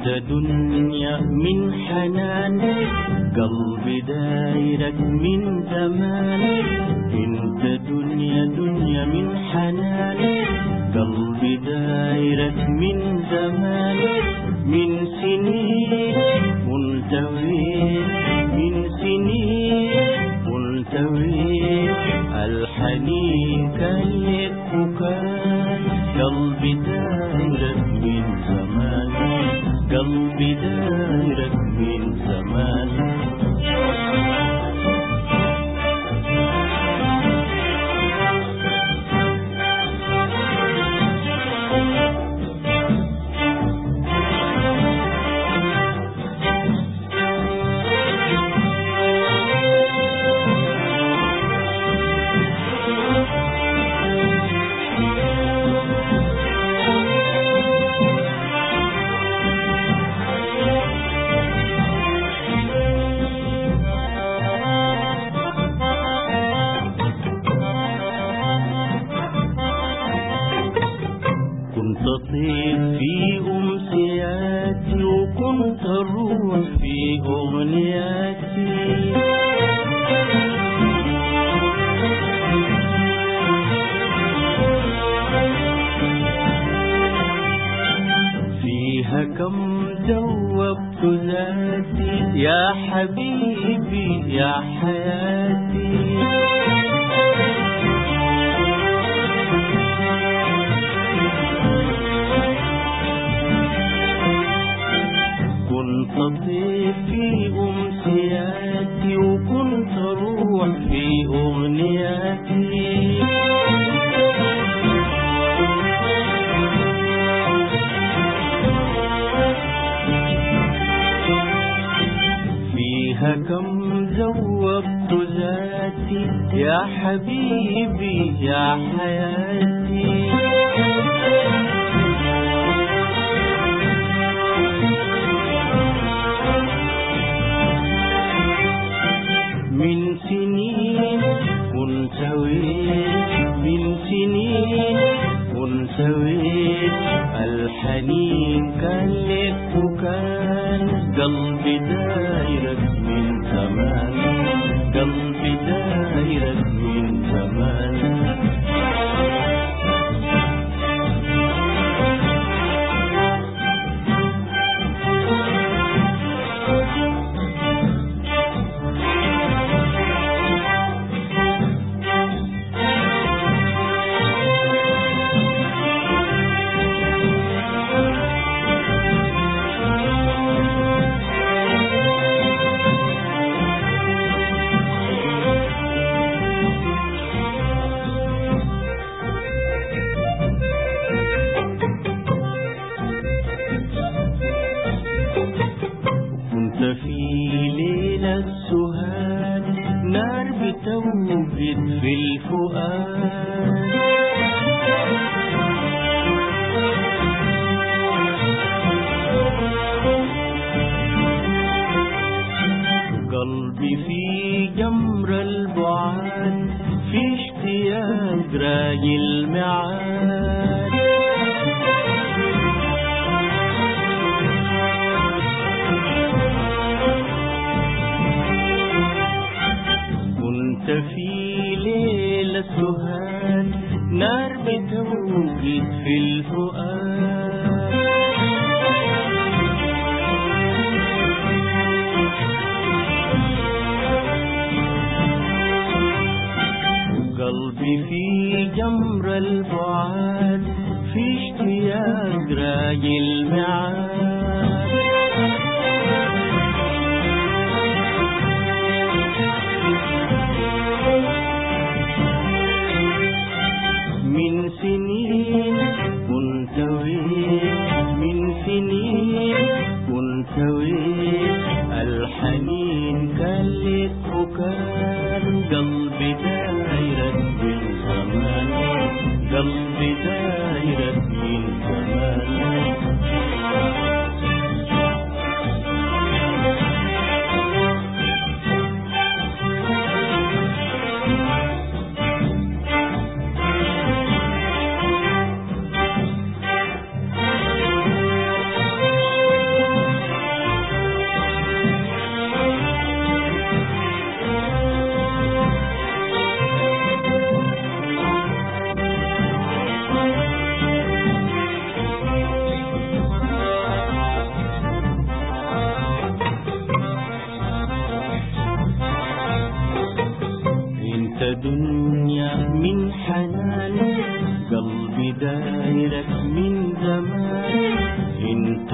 انت دنيا من حنانك قلبي دايرك من زمانك انت دنيا دنيا من حنانك قلبي دايرك من زمانك من سنين ملتوين من سنين ملتوين الحنين كان لك وكان قلبي دايرك من زمان قلبي دايرك من زمان كنت طير في أمسياتي وكنت الروح في أغنياتي فيها كم ذوبت ذاتي يا حبيبي يا حياتي كنت طير في أمسياتي وكنت روح في أغنياتي فيها كم ذوبت ذاتي يا حبيبي يا حياتي من سنين كنت وين من سنين كنت وين الحنين كان لك وكان قلبي دايرك من زمان قلبي دايرك من زمان كنت في ليلة السهاد نار بتوجد في الفؤاد قلبي في جمر البعاد في اشتياق راجي المعاد كنت في ليلة سهاد نار بتوجد في الفؤاد قلبي في جمر البعاد في اشتياق راجي المعاد من سنين كنت وين من سنين كنت وين الحنين كان لك وكان قلبي دايرك من زمان قلبي دايرك من زمان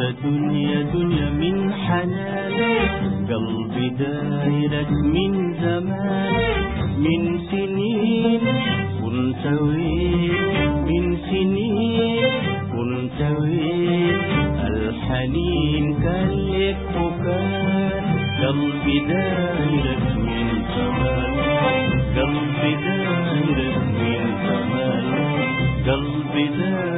يا دنيا دنيا من حنان قلبي دايرك من زمان من سنين كنت وين من سنين كنت وين الحنين كان لك وكان قلبي دايرك من زمان قلبي دايرك من زمان قلبي دايرك